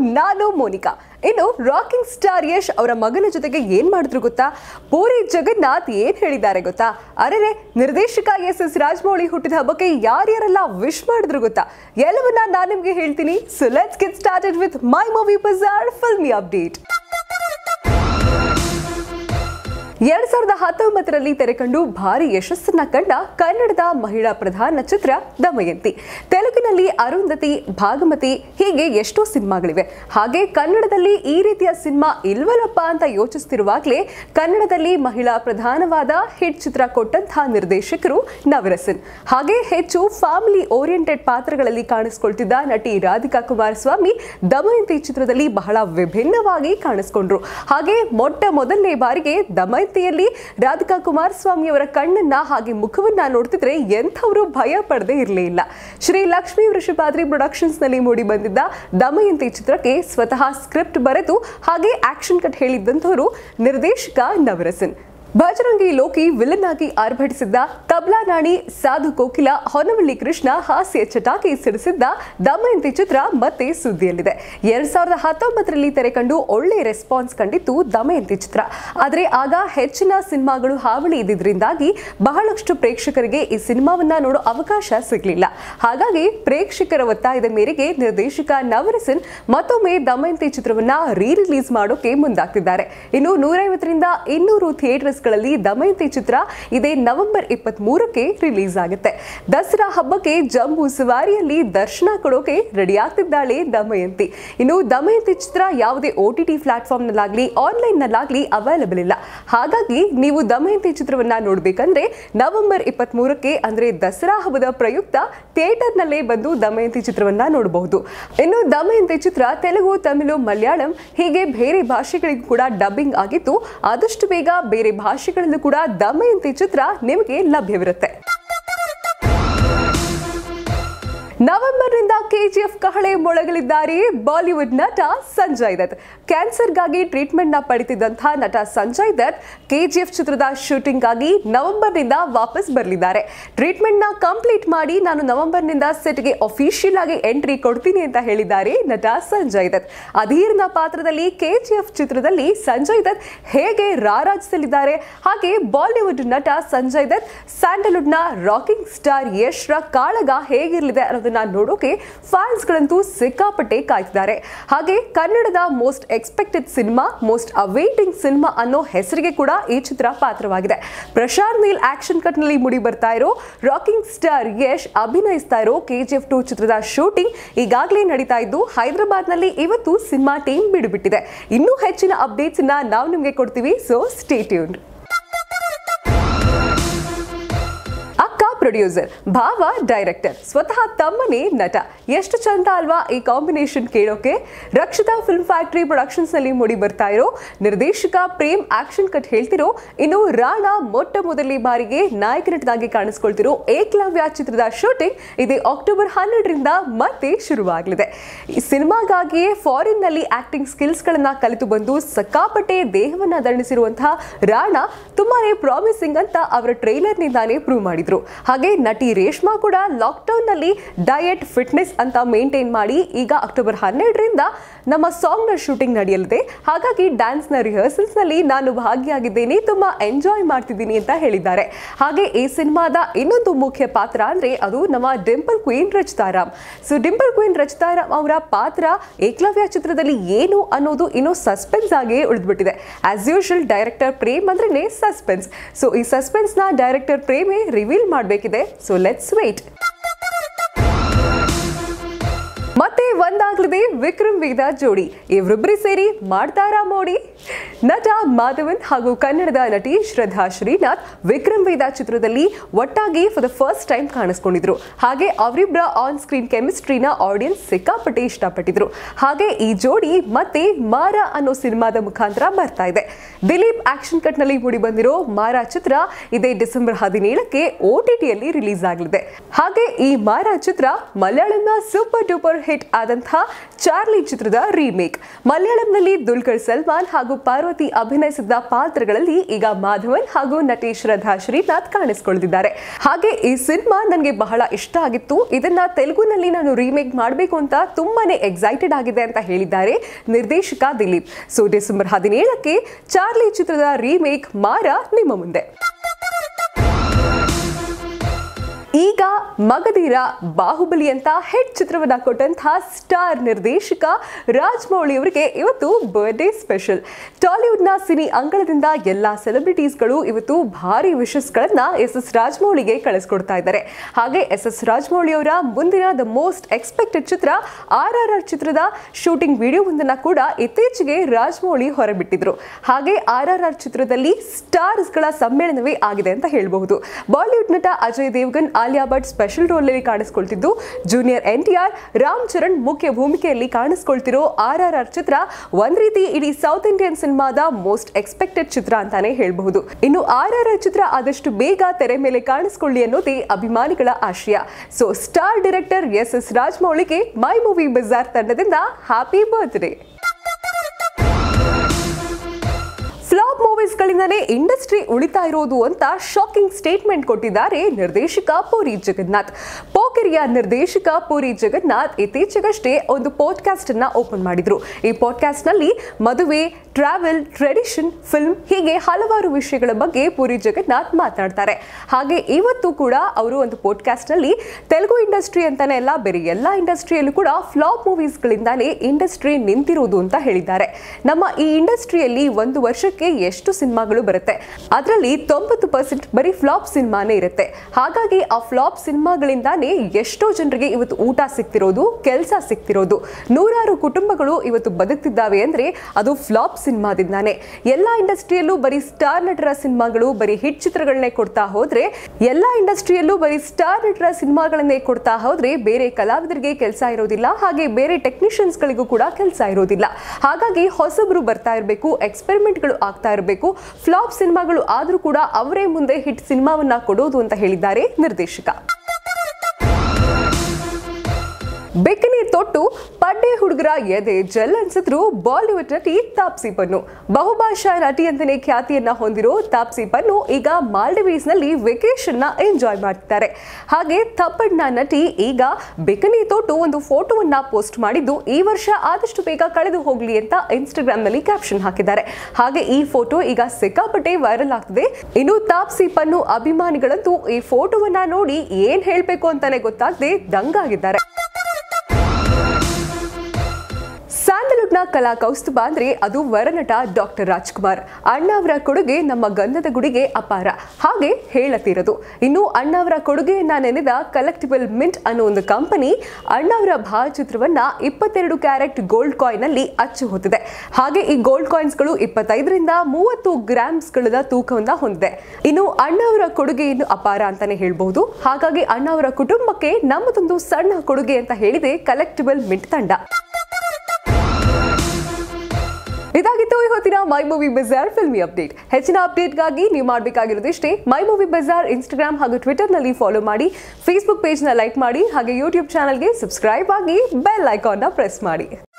ನಾನು ಮೋನಿಕಾ ಇನ್ನು rocking star Yash ಅವರ ಮಗನ ಜೊತೆಗೆ ಏನ್ ಮಾಡಿದ್ರು ಗೊತ್ತಾ ಪೂರಿ ಜಗನ್ನಾಥ್ ಏನ್ ಹೇಳಿದ್ದಾರೆ ಗೊತ್ತಾ ಅರೆ ನಿರ್ದೇಶಕ ಎಸ್ ಎಸ್ ರಾಜಮೌಳಿ ಹುಟ್ಟಿದ ಹಬ್ಬಕ್ಕೆ ಯಾರ್ಯಾರೆಲ್ಲ ವಿಶ್ ಮಾಡಿದ್ರು ಗೊತ್ತಾ ಎಲ್ಲವನ್ನ ನಾನು ನಿಮ್ಗೆ ಹೇಳ್ತೀನಿ so let's get started with My Movie Bazaar filmy update ಎರಡ್ ಸಾವಿರದ ಹತ್ತೊಂಬತ್ತರಲ್ಲಿ ತೆರೆಕಂಡು ಭಾರಿ ಯಶಸ್ಸನ್ನ ಕಂಡ ಕನ್ನಡದ ಮಹಿಳಾ ಪ್ರಧಾನ ಚಿತ್ರ ದಮಯಂತಿ ತೆಲುಗಿನಲ್ಲಿ ಅರುಂಧತಿ ಭಾಗಮತಿ ಹೀಗೆ ಎಷ್ಟೋ ಸಿನಿಮಾಗಳಿವೆ ಹಾಗೆ ಕನ್ನಡದಲ್ಲಿ ಈ ರೀತಿಯ ಸಿನಿಮಾ ಇಲ್ವಲ್ಲಪ್ಪ ಅಂತ ಯೋಚಿಸ್ತಿರುವಾಗಲೇ ಕನ್ನಡದಲ್ಲಿ ಮಹಿಳಾ ಪ್ರಧಾನವಾದ ಹಿಟ್ ಚಿತ್ರ ಕೊಟ್ಟಂತಹ ನಿರ್ದೇಶಕರು ನವರಸನ್ ಹಾಗೆ ಹೆಚ್ಚು ಫ್ಯಾಮಿಲಿ ಓರಿಯೆಂಟೆಡ್ ಪಾತ್ರಗಳಲ್ಲಿ ಕಾಣಿಸ್ಕೊಳ್ತಿದ್ದ ನಟಿ ರಾಧಿಕಾ ಕುಮಾರಸ್ವಾಮಿ ದಮಯಂತಿ ಚಿತ್ರದಲ್ಲಿ ಬಹಳ ವಿಭಿನ್ನವಾಗಿ ಕಾಣಿಸ್ಕೊಂಡ್ರು ಹಾಗೆ ಮೊಟ್ಟ ಮೊದಲನೇ ಬಾರಿಗೆ ದಮಯಂತಿಯಲ್ಲಿ ರಾಧಿಕಾ ಕುಮಾರಸ್ವಾಮಿ ಅವರ ಕಣ್ಣನ್ನ ಹಾಗೆ ಮುಖವನ್ನ ನೋಡ್ತಿದ್ರೆ ಎಂಥವರು ಭಯ ಪಡದೆ ಇರಲೇ ಇಲ್ಲ ಶ್ರೀ ಲಕ್ಷ್ಮೀ ವೃಷಭಾದ್ರಿ ಪ್ರೊಡಕ್ಷನ್ಸ್ ನಲ್ಲಿ ಮೂಡಿ ಬಂದಿದ್ದ ದಮಯಂತಿ ಚಿತ್ರಕ್ಕೆ ಸ್ವತಃ ಸ್ಕ್ರಿಪ್ಟ್ ಬರೆದು ಹಾಗೆ ಆಕ್ಷನ್ ಕಟ್ ಹೇಳಿದ್ದಂಥವರು ನಿರ್ದೇಶಕ ನವರಸನ್ ಬಜರಂಗಿ ಲೋಕಿ ವಿಲನ್ ಆಗಿ ಆರ್ಭಟಿಸಿದ್ದ ತಬ್ಲಾ ನಾಣಿ ಸಾಧು ಕೋಕಿಲ ಹೊನ್ನವಳ್ಳಿ ಕೃಷ್ಣ ಹಾಸ್ಯ ಚಟಾಕಿ ಸಿಡಿಸಿದ್ದ ದಮಯಂತಿ ಚಿತ್ರ ಮತ್ತೆ ಸುದ್ದಿಯಲ್ಲಿದೆ ಎರಡ್ ಸಾವಿರದ ಹತ್ತೊಂಬತ್ತರಲ್ಲಿ ತೆರೆಕಂಡು ಒಳ್ಳೆ ರೆಸ್ಪಾನ್ಸ್ ಕಂಡಿತ್ತು ದಮಯಂತಿ ಚಿತ್ರ ಆದರೆ ಆಗ ಹೆಚ್ಚಿನ ಸಿನಿಮಾಗಳು ಹಾವಳಿ ಇದ್ದಿದ್ರಿಂದಾಗಿ ಬಹಳಷ್ಟು ಪ್ರೇಕ್ಷಕರಿಗೆ ಈ ಸಿನಿಮಾವನ್ನ ನೋಡೋ ಅವಕಾಶ ಸಿಗಲಿಲ್ಲ ಹಾಗಾಗಿ ಪ್ರೇಕ್ಷಕರ ಒತ್ತಾಯದ ಮೇರೆಗೆ ನಿರ್ದೇಶಕ ನವರಸನ್ ಮತ್ತೊಮ್ಮೆ ದಮಯಂತಿ ಚಿತ್ರವನ್ನ ರೀ ರಿಲೀಸ್ ಮಾಡೋಕೆ ಮುಂದಾಗ್ತಿದ್ದಾರೆ ಇನ್ನು ನೂರೈವತ್ತರಿಂದ ಇನ್ನೂರು ಥಿಯೇಟರ್ಸ್ ಗಳಲ್ಲಿ ದಮಯಂತಿ ಚಿತ್ರ ಇದೇ ನವೆಂಬರ್ ಇಪ್ಪತ್ತ್ ಮೂರಕ್ಕೆ ರಿಲೀಸ್ ಆಗುತ್ತೆ ದಸರಾ ಹಬ್ಬಕ್ಕೆ ಜಂಬೂ ಸವಾರಿಯಲ್ಲಿ ದರ್ಶನ ಕೊಡೋಕೆ ರೆಡಿ ಆಗ್ತಿದ್ದಾಳೆ ದಮಯಂತಿ ಇನ್ನು ದಮಯಂತಿ ಚಿತ್ರ ಯಾವುದೇ ಒ ಟಿ ಟಿ ಪ್ಲಾಟ್ಫಾರ್ಮ್ ನಲ್ಲಾಗ್ಲಿ ಆನ್ಲೈನ್ ನಲ್ಲಾಗ್ಲಿ ಅವೈಲಬಲ್ ಇಲ್ಲ ಹಾಗಾಗಿ ನೀವು ದಮಯಂತಿ ಚಿತ್ರವನ್ನ ನೋಡ್ಬೇಕಂದ್ರೆ ನವೆಂಬರ್ ಇಪ್ಪತ್ತ್ ಮೂರಕ್ಕೆ ಅಂದ್ರೆ ದಸರಾ ಹಬ್ಬದ ಪ್ರಯುಕ್ತ ಥಿಯೇಟರ್ ನಲ್ಲೇ ಬಂದು ದಮಯಂತಿ ಚಿತ್ರವನ್ನ ನೋಡಬಹುದು ಇನ್ನು ದಮಯಂತಿ ಚಿತ್ರ ತೆಲುಗು ತಮಿಳು ಮಲಯಾಳಂ ಹೀಗೆ ಬೇರೆ ಭಾಷೆಗಳಿಗೂ ಕೂಡ ಡಬ್ಬಿಂಗ್ ಆಗಿತ್ತು ಆದಷ್ಟು ಬೇಗ ಬೇರೆ ಭಾಷೆಗಳಲ್ಲೂ ಕೂಡ ದಮಯಂತಿ ಚಿತ್ರ ನಿಮಗೆ ಲಭ್ಯವಿರುತ್ತೆ ನವೆಂಬರ್ನಿಂದ ಕೆಜಿಎಫ್ ಕಹಳೆ ಮೊಳಗಲಿದ್ದಾರೆ ಬಾಲಿವುಡ್ ನಟ ಸಂಜಯ್ ದತ್ ಕ್ಯಾನ್ಸರ್ಗಾಗಿ ಟ್ರೀಟ್ಮೆಂಟ್ ನ ಪಡೆದಿದ್ದಂತಹ ನಟ ಸಂಜಯ್ ದತ್ ಕೆಜಿಎಫ್ ಚಿತ್ರದ ಶೂಟಿಂಗ್ ಆಗಿ ನವೆಂಬರ್ನಿಂದ ವಾಪಸ್ ಬರಲಿದ್ದಾರೆ ಟ್ರೀಟ್ಮೆಂಟ್ ನ ಕಂಪ್ಲೀಟ್ ಮಾಡಿ ನಾನು ನವೆಂಬರ್ನಿಂದ ಸೆಟ್ಗೆ ಅಫಿಷಿಯಲ್ ಆಗಿ ಎಂಟ್ರಿ ಕೊಡ್ತೀನಿ ಅಂತ ಹೇಳಿದ್ದಾರೆ ನಟ ಸಂಜಯ್ ದತ್ ಅಧೀರ್ನ ಪಾತ್ರದಲ್ಲಿ ಕೆಜಿಎಫ್ ಚಿತ್ರದಲ್ಲಿ ಸಂಜಯ್ ದತ್ ಹೇಗೆ ರಾರಾಜಿಸಲಿದ್ದಾರೆ ಹಾಗೆ ಬಾಲಿವುಡ್ ನಟ ಸಂಜಯ್ ದತ್ ಸ್ಯಾಂಡಲ್ವುಡ್ ನ ರಾಕಿಂಗ್ ಸ್ಟಾರ್ ಯಶ್ ರ ಕಾಳಗ ಹೇಗಿರಲಿದೆ ಅನ್ನೋದನ್ನ ನೋಡೋಕೆ ಫ್ಯಾನ್ಸ್ ಗಳಂತೂ ಸಿಕ್ಕಾಪಟ್ಟೆ ಕಾಯ್ತಿದ್ದಾರೆ ಹಾಗೆ ಕನ್ನಡದ most expected cinema most awaiting cinema ಅನ್ನೋ ಹೆಸರಿಗೆ ಕೂಡ ಈ ಚಿತ್ರ ಪಾತ್ರವಾಗಿದೆ ಪ್ರಶಾಂತ್ ನೀಲ್ ಆಕ್ಷನ್ ಕಟ್ ನಲ್ಲಿ ಮುಡಿ ಬರ್ತಾ ಇರೋ ರಾಕಿಂಗ್ ಸ್ಟಾರ್ ಯಶ್ ಅಭಿನಯಿಸ್ತಾ ಇರೋ ಕೆಜಿಎಫ್ ಟು ಚಿತ್ರದ ಶೂಟಿಂಗ್ ಈಗಾಗಲೇ ನಡೀತಾ ಇದ್ದು ಹೈದರಾಬಾದ್ ನಲ್ಲಿ ಇವತ್ತು ಸಿನಿಮಾ ಟೀಮ್ ಬಿಡುಬಿಟ್ಟಿದೆ ಇನ್ನೂ ಹೆಚ್ಚಿನ ಅಪ್ಡೇಟ್ಸ್ ನಾವು ನಿಮಗೆ ಕೊಡ್ತೀವಿ ಸೊ ಸ್ಟೇ ಟ್ಯೂನ್ ಅಕ್ಕ ಪ್ರೊಡ್ಯೂಸರ್ ಭಾವ ಡೈರೆಕ್ಟರ್ ಸ್ವತಃ ತಮ್ಮನೇ ನಟ ಎಷ್ಟು ಚಂದ ಅಲ್ವಾ ಈ ಕಾಂಬಿನೇಷನ್ ಕೇಳೋಕೆ ರಕ್ಷಿತಾ ಫಿಲ್ಮ್ ಫ್ಯಾಕ್ಟರಿ ಪ್ರೊಡಕ್ಷನ್ಸ್ ನಲ್ಲಿ ಮೂಡಿ ಬರ್ತಾ ಇರೋ ನಿರ್ದೇಶಕ ಪ್ರೇಮ್ ಆಕ್ಷನ್ ಕಟ್ ಹೇಳ್ತಿರೋ ಇನ್ನು ರಾಣಾ ಮೊಟ್ಟ ಮೊದಲನೇ ಬಾರಿಗೆ ನಾಯಕ ನಟನಾಗಿ ಕಾಣಿಸ್ಕೊಳ್ತಿರೋ ಏಕಲವ್ಯ ಚಿತ್ರದ ಶೂಟಿಂಗ್ ಇದೇ ಅಕ್ಟೋಬರ್ ಹನ್ನೆರಡರಿಂದ ಮತ್ತೆ ಶುರುವಾಗಲಿದೆ ಈ ಸಿನಿಮಾಗಾಗಿಯೇ ಫಾರಿನ್ ನಲ್ಲಿ ಆಕ್ಟಿಂಗ್ ಸ್ಕಿಲ್ಸ್ ಗಳನ್ನ ಕಲಿತು ಬಂದು ಸಕ್ಕಾಪಟ್ಟೆ ದೇಹವನ್ನ ದಂಡಿಸಿರುವಂತಹ ರಾಣಾ ತುಂಬಾನೇ ಪ್ರಾಮಿಸಿಂಗ್ ಅಂತ ಅವರ ಟ್ರೈಲರ್ ನಿಂದಾನೇ ಪ್ರೂವ್ ಮಾಡಿದ್ರು ಹಾಗೆ ನಟಿ ರೇಷ್ಮಾ ಕೂಡ ಲಾಕ್ಡೌನ್ ನಲ್ಲಿ ಡಯಟ್ ಫಿಟ್ನೆಸ್ ಅಂತ ಮೇಂಟೈನ್ ಮಾಡಿ ಈಗ ಅಕ್ಟೋಬರ್ ಹನ್ನೆರಡರಿಂದ ನಮ್ಮ ಸಾಂಗ್ ನ ಶೂಟಿಂಗ್ ನಡೆಯಲಿದೆ ಹಾಗಾಗಿ ಡ್ಯಾನ್ಸ್ ನ ರಿಹರ್ಸಲ್ಸ್ ನಲ್ಲಿ ನಾನು ಭಾಗಿಯಾಗಿದ್ದೇನೆ ತುಂಬಾ ಎಂಜಾಯ್ ಮಾಡ್ತಿದ್ದೀನಿ ಅಂತ ಹೇಳಿದ್ದಾರೆ ಹಾಗೆ ಈ ಸಿನಿಮಾದ ಇನ್ನೊಂದು ಮುಖ್ಯ ಪಾತ್ರ ಅಂದ್ರೆ ಅದು ನಮ್ಮ dimple queen Rachitaram so dimple queen Rachitaram ಅವರ ಪಾತ್ರ ಏಕಲವ್ಯ ಚಿತ್ರದಲ್ಲಿ ಏನು ಅನ್ನೋದು ಇನ್ನೂ ಸಸ್ಪೆನ್ಸ್ ಆಗಿಯೇ ಉಳಿದ್ಬಿಟ್ಟಿದೆ ಆಸ್ ಯೂಶುವಲ್ ಡೈರೆಕ್ಟರ್ ಪ್ರೇಮ್ ಅಂದ್ರೇನೆ ಸಸ್ಪೆನ್ಸ್ ಸೊ ಈ ಸಸ್ಪೆನ್ಸ್ ನ ಡೈರೆಕ್ಟರ್ ಪ್ರೇಮೇ ರಿವೀಲ್ ಮಾಡಬೇಕಿದೆ ಸೊ ಲೆಟ್ಸ್ ವೇಟ್ ಮತ್ತೆ ಒಂದಾಗ್ಲಿದೆ ವಿಕ್ರಮ್ ವೇದ ಜೋಡಿ ಇವರಿಬ್ಬರು ಸೇರಿ ಮಾಡ್ತಾರಾ ಮೋಡಿ ನಟ ಮಾಧವನ್ ಹಾಗೂ ಕನ್ನಡದ ನಟಿ ಶ್ರದ್ಧಾ ಶ್ರೀನಾಥ್ ವಿಕ್ರಮ್ ವೇದ ಚಿತ್ರದಲ್ಲಿ ಒಟ್ಟಾಗಿ ಫಾರ್ ದ ಫಸ್ಟ್ ಟೈಮ್ ಕಾಣಿಸ್ಕೊಂಡಿದ್ರು ಹಾಗೆ ಅವರಿಬ್ಬರ ಆನ್ ಸ್ಕ್ರೀನ್ ಕೆಮಿಸ್ಟ್ರಿನ ಆಡಿಯನ್ಸ್ ಸಿಕ್ಕಾಪಟ್ಟೆ ಇಷ್ಟಪಟ್ಟಿದ್ರು ಹಾಗೆ ಈ ಜೋಡಿ ಮತ್ತೆ ಮಾರ ಅನ್ನೋ ಸಿನಿಮಾದ ಮುಖಾಂತರ ಬರ್ತಾ ಇದೆ ದಿಲೀಪ್ ಆಕ್ಷನ್ ಕಟ್ ನಲ್ಲಿ ಮೂಡಿ ಬಂದಿರೋ ಮಾರ ಚಿತ್ರ ಇದೇ ಡಿಸೆಂಬರ್ ಹದಿನೇಳಕ್ಕೆ ಓ ಟಿ ಟಿಯಲ್ಲಿ ರಿಲೀಸ್ ಆಗಲಿದೆ ಹಾಗೆ ಈ ಮಾರ ಚಿತ್ರ ಮಲಯಾಳಂನ ಸೂಪರ್ ಡೂಪರ್ ಹಿಟ್ ಹಿಟ್ ಆದಂತಹ ಚಾರ್ಲಿ ಚಿತ್ರದ ರೀಮೇಕ್ ಮಲಯಾಳಂನಲ್ಲಿ ದುಲ್ಕರ್ ಸಲ್ಮಾನ್ ಹಾಗೂ ಪಾರ್ವತಿ ಅಭಿನಯಿಸಿದ ಪಾತ್ರಗಳಲ್ಲಿ ಈಗ ಮಾಧವನ್ ಹಾಗೂ ನಟಿ ಶ್ರದ್ಧಾ ಶ್ರೀನಾಥ್ ಕಾಣಿಸಿಕೊಳ್ಳುತ್ತಿದ್ದಾರೆ ಹಾಗೆ ಈ ಸಿನಿಮಾ ನನಗೆ ಬಹಳ ಇಷ್ಟ ಆಗಿತ್ತು ಇದನ್ನ ತೆಲುಗುನಲ್ಲಿ ನಾನು ರೀಮೇಕ್ ಮಾಡಬೇಕು ಅಂತ ತುಂಬಾನೇ ಎಕ್ಸೈಟೆಡ್ ಆಗಿದೆ ಅಂತ ಹೇಳಿದ್ದಾರೆ ನಿರ್ದೇಶಕ ದಿಲೀಪ್ ಸೊ ಡಿಸೆಂಬರ್ ಹದಿನೇಳಕ್ಕೆ ಚಾರ್ಲಿ ಚಿತ್ರದ ರೀಮೇಕ್ ಮಾರ ನಿಮ್ಮ ಮುಂದೆ ಈಗ ಮಗಧೀರ ಬಾಹುಬಲಿ ಅಂತ ಹೆಡ್ ಚಿತ್ರವನ್ನ ಕೊಟ್ಟಂತಹ ಸ್ಟಾರ್ ನಿರ್ದೇಶಕ ರಾಜಮೌಳಿ ಅವರಿಗೆ ಇವತ್ತು ಬರ್ಡೇ ಸ್ಪೆಷಲ್ ಟಾಲಿವುಡ್ನ ಸಿನಿ ಅಂಗಳದಿಂದ ಎಲ್ಲ ಸೆಲೆಬ್ರಿಟೀಸ್ಗಳು ಇವತ್ತು ಭಾರಿ ವಿಶಸ್ಗಳನ್ನ ಎಸ್ ಎಸ್ ರಾಜಮೌಳಿಗೆ ಕಳಿಸ್ಕೊಡ್ತಾ ಇದ್ದಾರೆ ಹಾಗೆ ಎಸ್ ಎಸ್ ರಾಜಮೌಳಿ ಅವರ ಮುಂದಿನ ದ ಮೋಸ್ಟ್ ಎಕ್ಸ್ಪೆಕ್ಟೆಡ್ ಚಿತ್ರ ಆರ್ ಆರ್ ಆರ್ ಚಿತ್ರದ ಶೂಟಿಂಗ್ ವಿಡಿಯೋವೊಂದನ್ನ ಕೂಡ ಇತ್ತೀಚೆಗೆ ರಾಜಮೌಳಿ ಹೊರಬಿಟ್ಟಿದ್ರು ಹಾಗೆ ಆರ್ ಆರ್ ಆರ್ ಚಿತ್ರದಲ್ಲಿ ಸ್ಟಾರ್ಸ್ಗಳ ಸಮ್ಮೇಳನವೇ ಆಗಿದೆ ಅಂತ ಹೇಳಬಹುದು ಬಾಲಿವುಡ್ ನಟ ಅಜಯ್ ದೇವ್ಗನ್ ಆಲಿಯಾ ಭಟ್ ಸ್ಪೆಷಲ್ ರೋಲ್ ಅಲ್ಲಿ ಕಾಣಿಸ್ಕೊಳ್ತಿದ್ದು junior N T R Ram Charan ಮುಖ್ಯ ಭೂಮಿಕೆಯಲ್ಲಿ ಕಾಣಿಸ್ಕೊಳ್ತಿರೋ ಆರ್ ಆರ್ ಆರ್ ಚಿತ್ರ ಒಂದ್ ರೀತಿ ಇಡೀ ಸೌತ್ ಇಂಡಿಯನ್ ಸಿನಿಮಾದ ಮೋಸ್ಟ್ ಎಕ್ಸ್ಪೆಕ್ಟೆಡ್ ಚಿತ್ರ ಅಂತಾನೆ ಹೇಳಬಹುದು ಇನ್ನು ಆರ್ ಆರ್ ಆರ್ ಚಿತ್ರ ಆದಷ್ಟು ಬೇಗ ತೆರೆ ಮೇಲೆ ಕಾಣಿಸ್ಕೊಳ್ಳಿ ಅನ್ನೋದೇ ಅಭಿಮಾನಿಗಳ ಆಶಯ so star director S S ರಾಜಮೌಳಿಗೆ ಮೈ ಮೂವಿ ಬಜಾರ್ ತಂಡದಿಂದ ಹ್ಯಾಪಿ ಬರ್ತ್ಡೇ ಫ್ಲಾಪ್ ಮೂವೀಸ್ಗಳಿಂದನೇ ಇಂಡಸ್ಟ್ರಿ ಉಳಿತಾ ಇರೋದು ಅಂತ ಶಾಕಿಂಗ್ ಸ್ಟೇಟ್ಮೆಂಟ್ ಕೊಟ್ಟಿದ್ದಾರೆ ನಿರ್ದೇಶಕ ಪೂರಿ ಜಗನ್ನಾಥ್ ಪೋಕೆರಿಯ ನಿರ್ದೇಶಕ ಪೂರಿ ಜಗನ್ನಾಥ್ ಇತ್ತೀಚೆಗಷ್ಟೇ ಒಂದು ಪಾಡ್ಕಾಸ್ಟ್ ಅನ್ನ ಓಪನ್ ಮಾಡಿದ್ರು ಈ ಪಾಡ್ಕಾಸ್ಟ್ ನಲ್ಲಿ ಮದುವೆ ಟ್ರಾವೆಲ್ ಟ್ರೆಡಿಷನ್ ಫಿಲ್ಮ್ ಹೀಗೆ ಹಲವಾರು ವಿಷಯಗಳ ಬಗ್ಗೆ ಪೂರಿ ಜಗನ್ನಾಥ್ ಮಾತನಾಡ್ತಾರೆ ಹಾಗೆ ಇವತ್ತು ಕೂಡ ಅವರು ಒಂದು ಪಾಡ್ಕಾಸ್ಟ್ ನಲ್ಲಿ ತೆಲುಗು ಇಂಡಸ್ಟ್ರಿ ಅಂತಾನೆ ಅಲ್ಲ ಬೇರೆ ಎಲ್ಲ ಇಂಡಸ್ಟ್ರಿಯಲ್ಲೂ ಕೂಡ ಫ್ಲಾಪ್ ಮೂವೀಸ್ಗಳಿಂದಾನೇ ಇಂಡಸ್ಟ್ರಿ ನಿಂತಿರೋದು ಅಂತ ಹೇಳಿದ್ದಾರೆ ನಮ್ಮ ಈ ಇಂಡಸ್ಟ್ರಿಯಲ್ಲಿ ಒಂದು ವರ್ಷಕ್ಕೆ ಎಷ್ಟು ಸಿನಿಮಾಗಳು ಬರುತ್ತೆ ಅದರಲ್ಲಿ ತೊಂಬತ್ತು ಪರ್ಸೆಂಟ್ ಬರೀ ಫ್ಲಾಪ್ ಸಿನಿಮಾನೇ ಇರುತ್ತೆ ಹಾಗಾಗಿ ಆ ಫ್ಲಾಪ್ ಸಿನಿಮಾಗಳಿಂದಾನೇ ಎಷ್ಟೋ ಜನರಿಗೆ ಇವತ್ತು ಊಟ ಸಿಗ್ತಿರೋದು ಕೆಲಸ ಸಿಗ್ತಿರೋದು ನೂರಾರು ಕುಟುಂಬಗಳು ಇವತ್ತು ಬದುಕ್ತಿದ್ದಾವೆ ಅಂದ್ರೆ ಅದು ಫ್ಲಾಪ್ ಸಿನಿಮಾದಿಂದಾನೆ ಎಲ್ಲ ಇಂಡಸ್ಟ್ರಿಯಲ್ಲೂ ಬರೀ ಸ್ಟಾರ್ ನಟರ ಸಿನಿಮಾಗಳು ಬರೀ ಹಿಟ್ ಚಿತ್ರಗಳನ್ನೇ ಕೊಡ್ತಾ ಹೋದ್ರೆ ಎಲ್ಲ ಇಂಡಸ್ಟ್ರಿಯಲ್ಲೂ ಬರೀ ಸ್ಟಾರ್ ನಟರ ಸಿನಿಮಾಗಳನ್ನೇ ಕೊಡ್ತಾ ಹೋದ್ರೆ ಬೇರೆ ಕಲಾವಿದರಿಗೆ ಕೆಲಸ ಇರೋದಿಲ್ಲ ಹಾಗೆ ಬೇರೆ ಟೆಕ್ನಿಷಿಯನ್ಸ್ಗಳಿಗೂ ಕೂಡ ಕೆಲಸ ಇರೋದಿಲ್ಲ ಹಾಗಾಗಿ ಹೊಸಬರು ಬರ್ತಾ ಇರಬೇಕು ಎಕ್ಸ್ಪೆರಿಮೆಂಟ್ಗಳು ಆಗ್ತಾ ಇರಬೇಕು ಫ್ಲಾಪ್ ಸಿನಿಮಾಗಳು ಆದ್ರೂ ಕೂಡ ಅವರೇ ಮುಂದೆ ಹಿಟ್ ಸಿನಿಮಾವನ್ನ ಕೊಡೋದು ಅಂತ ಹೇಳಿದ್ದಾರೆ ನಿರ್ದೇಶಕ ಬೆಕ್ಕನಿ ತೊಟ್ಟು ಪಡ್ಡೆ ಹುಡುಗರ ಎದೆ ಜಲ್ ಅನ್ಸಿದ್ರು ಬಾಲಿವುಡ್ ನಟಿ ತಾಪ್ಸಿ ಪನ್ನು ಬಹುಭಾಷಾ ನಟಿ ಅಂತಾನೆ ಖ್ಯಾತಿಯನ್ನ ಹೊಂದಿರೋ ತಾಪ್ಸಿ ಪನ್ನು ಈಗ ಮಾಲ್ಡಿವೀಸ್ ನಲ್ಲಿ ವೆಕೇಶನ್ ನ ಎಂಜಾಯ್ ಮಾಡ್ತಿದ್ದಾರೆ ಹಾಗೆ ಥಪ್ಪಡ್ನ ನಟಿ ಈಗ ಬೆಕನಿ ತೊಟ್ಟು ಒಂದು ಫೋಟೋವನ್ನ ಪೋಸ್ಟ್ ಮಾಡಿದ್ದು ಈ ವರ್ಷ ಆದಷ್ಟು ಬೇಗ ಕಳೆದು ಹೋಗ್ಲಿ ಅಂತ ಇನ್ಸ್ಟಾಗ್ರಾಮ್ ನಲ್ಲಿ ಕ್ಯಾಪ್ಷನ್ ಹಾಕಿದ್ದಾರೆ ಹಾಗೆ ಈ ಫೋಟೋ ಈಗ ಸಿಕ್ಕಾಪಟ್ಟೆ ವೈರಲ್ ಆಗ್ತಿದೆ ಇನ್ನು ತಾಪ್ಸಿ ಪನ್ನು ಅಭಿಮಾನಿಗಳಂತೂ ಈ ಫೋಟೋವನ್ನ ನೋಡಿ ಏನ್ ಹೇಳ್ಬೇಕು ಅಂತಾನೆ ಗೊತ್ತಾಗದೆ ದಂಗಾಗಿದ್ದಾರೆ ಸ್ಯಾಂಡಲ್ವುಡ್ನ ಕಲಾ ಕೌಸ್ತುಭ ಅಂದ್ರೆ ಅದು ವರನಟ ಡಾಕ್ಟರ್ ರಾಜ್ಕುಮಾರ್ ಅಣ್ಣ ಅವರ ಕೊಡುಗೆ ನಮ್ಮ ಗಂಧದ ಗುಡಿಗೆ ಅಪಾರ ಹಾಗೆ ಹೇಳತಿರದು ಇನ್ನು ಅಣ್ಣ ಅವರ ಕೊಡುಗೆಯನ್ನ ನೆನೆದ ಕಲೆಕ್ಟಿಬಲ್ ಮಿಂಟ್ ಅನ್ನೋ ಒಂದು ಕಂಪನಿ ಅಣ್ಣ ಅವರ ಭಾವಚಿತ್ರವನ್ನ ಇಪ್ಪತ್ತೆರಡು ಕ್ಯಾರೆಟ್ ಗೋಲ್ಡ್ ಕಾಯಿನ್ ಅಲ್ಲಿ ಅಚ್ಚು ಹೊತ್ತಿದೆ ಹಾಗೆ ಈ ಗೋಲ್ಡ್ ಕಾಯಿನ್ಸ್ಗಳು ಇಪ್ಪತ್ತೈದರಿಂದ ಮೂವತ್ತು ಗ್ರಾಮ್ಸ್ಗಳ ತೂಕವನ್ನ ಹೊಂದಿದೆ ಇನ್ನು ಅಣ್ಣ ಅವರ ಕೊಡುಗೆಯನ್ನು ಅಪಾರ ಅಂತಾನೆ ಹೇಳ್ಬಹುದು ಹಾಗಾಗಿ ಅಣ್ಣ ಅವರ ಕುಟುಂಬಕ್ಕೆ ನಮ್ಮದೊಂದು ಸಣ್ಣ ಕೊಡುಗೆ ಅಂತ ಹೇಳಿದೆ ಕಲೆಕ್ಟಿಬಲ್ ಮಿಂಟ್ ತಂಡ ಇದಾಗಿತ್ತು ಇವತ್ತಿನ My Movie Bazaar filmy update ಹೆಚ್ಚಿನ ಅಪ್ಡೇಟ್ಗಾಗಿ ನೀವು ಮಾಡಬೇಕಾಗಿರೋದಿಷ್ಟೇ ಮೈ ಮೂವಿ ಬಜಾರ್ ಇನ್ಸ್ಟಾಗ್ರಾಮ್ ಹಾಗೂ ಟ್ವಿಟರ್ನಲ್ಲಿ ಫಾಲೋ ಮಾಡಿ ಫೇಸ್ಬುಕ್ ಪೇಜ್ನ ಲೈಕ್ ಮಾಡಿ ಹಾಗೆ ಯೂಟ್ಯೂಬ್ ಚಾನಲ್ಗೆ ಸಬ್ಸ್ಕ್ರೈಬ್ ಆಗಿ ಬೆಲ್ ಐಕಾನ್ನ ಪ್ರೆಸ್ ಮಾಡಿ